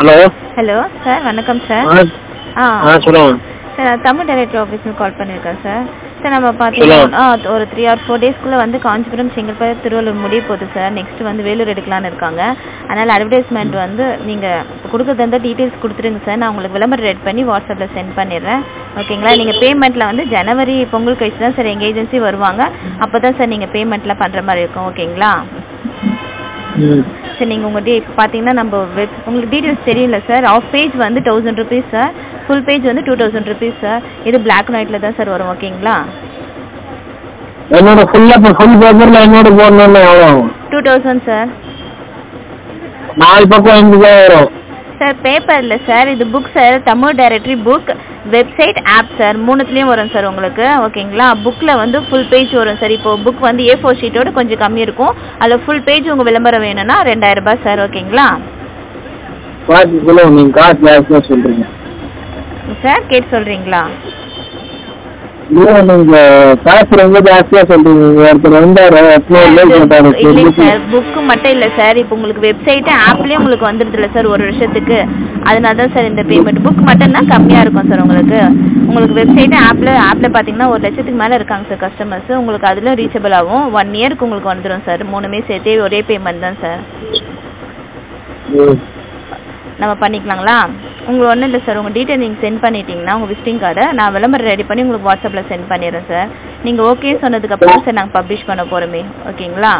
Hello hello sir வணக்கம் sir ஆ ஆ ஆ சொல்லுங்க சார் நான் தமிழ் டைரக்டர் ஆஃபீஸ்க்கு கால் பண்ணியிருக்கேன் சார் சார் நம்ம பார்த்தீங்கன்னா ஆ ஒரு த்ரீ ஆர் ஃபோர் டேஸ்க்குள்ளே வந்து காஞ்சிபுரம் செங்கல்பட்டு திருவள்ளூர் முடிய போகுது சார் நெக்ஸ்ட் வந்து வேலூர் எடுக்கலான்னு இருக்காங்க அதனால் அட்வர்டைஸ்மெண்ட் வந்து நீங்கள் கொடுக்குறது வந்து டீட்டெயில்ஸ் கொடுத்துருங்க சார் நான் உங்களுக்கு விளம்பரம் ரெட் பண்ணி வாட்ஸ்அப்பில் சென்ட் பண்ணிடுறேன் ஓகேங்களா நீங்கள் பேமெண்ட்டில் வந்து ஜனவரி பொங்கல் கழிச்சு தான் சார் எங்கள் ஏஜென்சி வருவாங்க அப்போ தான் சார் நீங்கள் பேமெண்ட்லாம் பண்ணுற மாதிரி இருக்கும் ஓகேங்களா ம் சரி நீங்கள் உங்கள் டே இப்போ பார்த்தீங்கன்னா நம்ம வெப் உங்களுக்கு டீட்டெயில்ஸ் தெரியல சார் ஆஃப் பேஜ் வந்து thousand rupees sir full page வந்து டூ தௌசண்ட் ருபீஸ் சார் இது பிளாக் அண்ட் ஒயிட்டில் தான் சார் வரும் ஓகேங்களா என்னோட ஃபுல்லாக இப்போ ஃபுல் பேப்பரில் என்னோட போடணும்னு எவ்வளோ ஆகும் டூ தௌசண்ட் சார் நாலு பக்கம் எண்பது தான் வரும் சார் பேப்பர் இல்லை சார் இது book sir Tamil directory book website app sir மூணுத்துலேயும் வரும் சார் உங்களுக்கு ஓகேங்களா புக்கில் வந்து ஃபுல் பேஜ் வரும் சார் இப்போ புக் வந்து ஏ ஃபோர் ஷீட்டோட கொஞ்சம் கம்மி இருக்கும் அதில் ஃபுல் பேஜ் உங்கள் விளம்பரம் வேணும்னா ரெண்டாயிரம் ரூபாய் சார் ஓகேங்களா பார்த்து சொல்லுங்க நீங்கள் காசு ஜாஸ்தியாக சொல்கிறீங்க சார் கேட்டு சொல்கிறீங்களா இல்லை நீங்கள் காசு ரொம்ப ஜாஸ்தியாக சொல்கிறீங்க ஒருத்தர் வந்தார் எட்நூறுல போட்டாரு இல்லைங்க சார் புக்கு மட்டும் இல்லை சார் இப்போ உங்களுக்கு வெப்சைட்டு ஆப்லேயும் உங்களுக்கு வந்துடுதுல்ல சார் ஒரு வருஷத்துக்கு அதனால தான் சார் இந்த பேமெண்ட் புக் மட்டும்னா கம்மியாக இருக்கும் சார் உங்களுக்கு உங்களுக்கு வெப்சைட்டு ஆப்பில் ஆப்பில் பார்த்தீங்கன்னா ஒரு லட்சத்துக்கு மேலே இருக்காங்க சார் கஸ்டமர்ஸ் உங்களுக்கு அதில் ரீச்சபிள் ஆகும் ஒன் இயருக்கு உங்களுக்கு வந்துடும் சார் மூணுமே சேர்த்தே ஒரே பேமெண்ட் தான் சார் ம் நம்ம பண்ணிக்கலாங்களா உங்களுக்கு ஒன்றும் இல்லை சார் உங்கள் டீட்டெயில் நீங்கள் சென்ட் பண்ணிட்டீங்கன்னா உங்கள் விசிட்டிங் கார்டை நான் விளம்பரம் ரெடி பண்ணி உங்களுக்கு வாட்ஸ்அப்பில் சென்ட் பண்ணிடுறேன் சார் நீங்கள் ஓகே சொன்னதுக்கப்புறம் சார் நாங்கள் பப்ளிஷ் பண்ண போகிறோமே ஓகேங்களா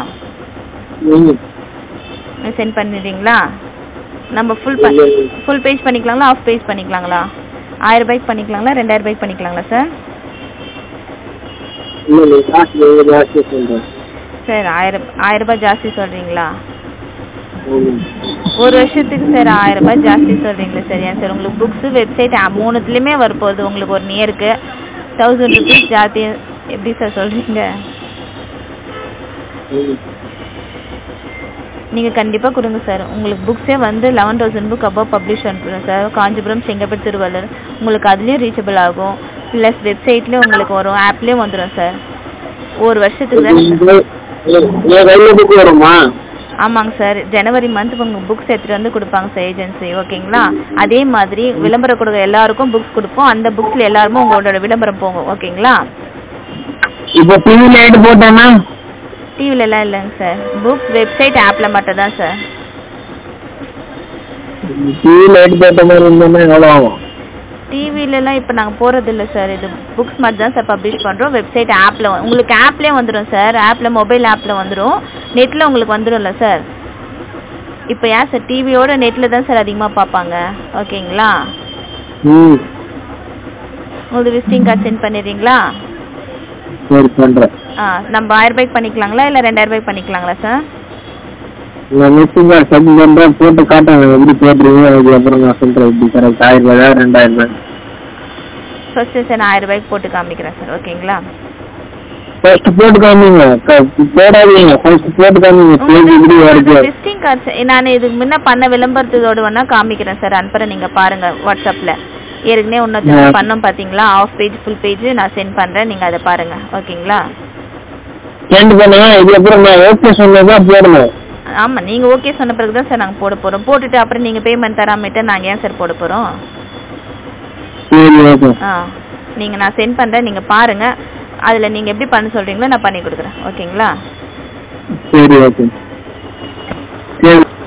ம் சென்ட் பண்ணிடுறீங்களா நம்ம ஃபுல் ப ஃபுல் பேஜ் பண்ணிக்கலாங்களா ஆஃப் பேஜ் பண்ணிக்கலாங்களா ஆயிரம் ரூபாய்க்கு பண்ணிக்கலாங்களா ரெண்டாயிரம் ரூபாய்க்கு பண்ணிக்கலாங்களா சார் இல்லை நீங்கள் காசு ரொம்ப ஜாஸ்தியாக சொல்கிறேன் சார் ஆயிரம் ஆயிரம் ரூபாய் ஜாஸ்தி சொல்கிறீங்களா ம் ஒரு வருஷத்துக்கு சார் ஆயிரம் ரூபாய் ஜாஸ்தி சொல்கிறீங்களா சரியா சார் உங்களுக்கு புக்ஸு வெப்சைட் மூணுத்துலேயுமே வரப்போகுது உங்களுக்கு ஒரு நியருக்கு தௌசண்ட் ருபீஸ் ஜாஸ்தி எப்படி சார் சொல்கிறீங்க ம் நீங்கள் கண்டிப்பாக கொடுங்க சார் உங்களுக்கு புக்ஸே வந்து eleven thousand book above publish பண்ணுறோம் சார் காஞ்சிபுரம் செங்கல்பட்டு திருவள்ளூர் உங்களுக்கு அதுலேயும் ரீச்சபிள் ஆகும் ப்ளஸ் வெப்சைட்லேயும் உங்களுக்கு வரும் ஆப்லேயும் வந்துடும் சார் ஒரு வருஷத்துக்கு தான் என் கையில் புக்கு வருமா ஆமாங்க சார் ஜனவரி மந்த் உங்களுக்கு புக்ஸ் எடுத்துகிட்டு வந்து கொடுப்பாங்க சார் ஏஜென்சி ஓகேங்களா அதே மாதிரி விளம்பரம் கொடுக்க எல்லாருக்கும் புக்ஸ் கொடுப்போம் அந்த புக்ஸில் எல்லாருமே உங்களோட விளம்பரம் போகும் ஓகேங்களா இப்போ டிவியில் ஆயிட்டு போட்டேன்னா டிவிலலாம் இல்லைங்க சார் புக்ஸ் வெப்சைட் ஆப்பில் மட்டும் தான் சார் டிவியில் ஆயிட்டு போட்ட மாதிரி இருந்தோம்னா எவ்வளோ ஆகும் டிவிலலாம் இப்போ நாங்கள் போகிறது இல்லை சார் இது புக்ஸ் மட்டும் தான் சார் பப்ளிஷ் பண்ணுறோம் வெப்சைட் ஆப்பில் உங்களுக்கு ஆப்லேயே வந்துடும் சார் ஆப்பில் மொபைல் ஆப்பில் வந்துடும் நெட்டில் உங்களுக்கு வந்துடும்ல சார் இப்போ ஏன் சார் டிவியோட நெட்டில் தான் சார் அதிகமாக பார்ப்பாங்க ஓகேங்களா ம் உங்களுக்கு விசிட்டிங் கார்டு சென்ட் பண்ணிடுறீங்களா சரி பண்ணுறேன் ஆ நம்ம ஆயிரம் ரூபாய்க்கு பண்ணிக்கலாங்களா இல்லை ரெண்டாயிரம் ரூபாய்க்கு பண்ணிக்கலாங்களா சார் நான் மிஸ்ஸிங் கார்டு சென்ட் பண்ணுறேன் போட்டு காட்டுங்க எப்படி போட்டுருவீங்க அதுக்கப்புறம் நான் சொல்கிறேன் எப்படி கரெக்ட் ஆயிரம் ரூபாயா ரெண்டாயிரம் ரூபாய் ஃபர்ஸ்ட்டு சார் நான் ஆயிரம் ரூபாய்க்கு போட்டு காமிக்கிறேன் சார் ஓகேங்களா ஃபர்ஸ்ட் போட்டு காமிங்க க- போடாதீங்க ஃபர்ஸ்ட் போட்டு காமிங்க பேஜ் இப்படி வருது விசிட்டிங் கார்டு நான் இதுக்கு முன்ன பண்ண விளம்பரத்தோட வேணா காமிக்கிறேன் சார் அனுப்புறேன் நீங்கள் பாருங்க வாட்ஸ்அப்பில் ஏற்கனவே இன்னொருத்தவங்க ஆ. பண்ணோம் பார்த்தீங்களா ஆஃப் பேஜ் ஃபுல் பேஜ் நான் சென்ட் பண்ணுறேன் நீங்கள் அதை பாருங்க ஓகேங்களா சென்ட் பண்ணுங்க இதுக்கப்புறம் நான் ஓகே சொன்னதான் போடணும் ஆமாம் நீங்கள் ஓகே சொன்ன பிறகு தான் சார் நாங்கள் போட போகிறோம் போட்டுட்டு அப்புறம் நீங்கள் பேமெண்ட் தராமட்டு நாங்கள் ஏன் சார் போட போகிறோம் சரி ஓகே ஆ நீங்கள் நான் சென்ட் பண்ணுறேன் நீங்கள் பாருங்கள் அதில் நீங்கள் எப்படி பண்ண சொல்கிறீங்களோ நான் பண்ணி கொடுக்குறேன் ஓகேங்களா சரி ஓகே சரி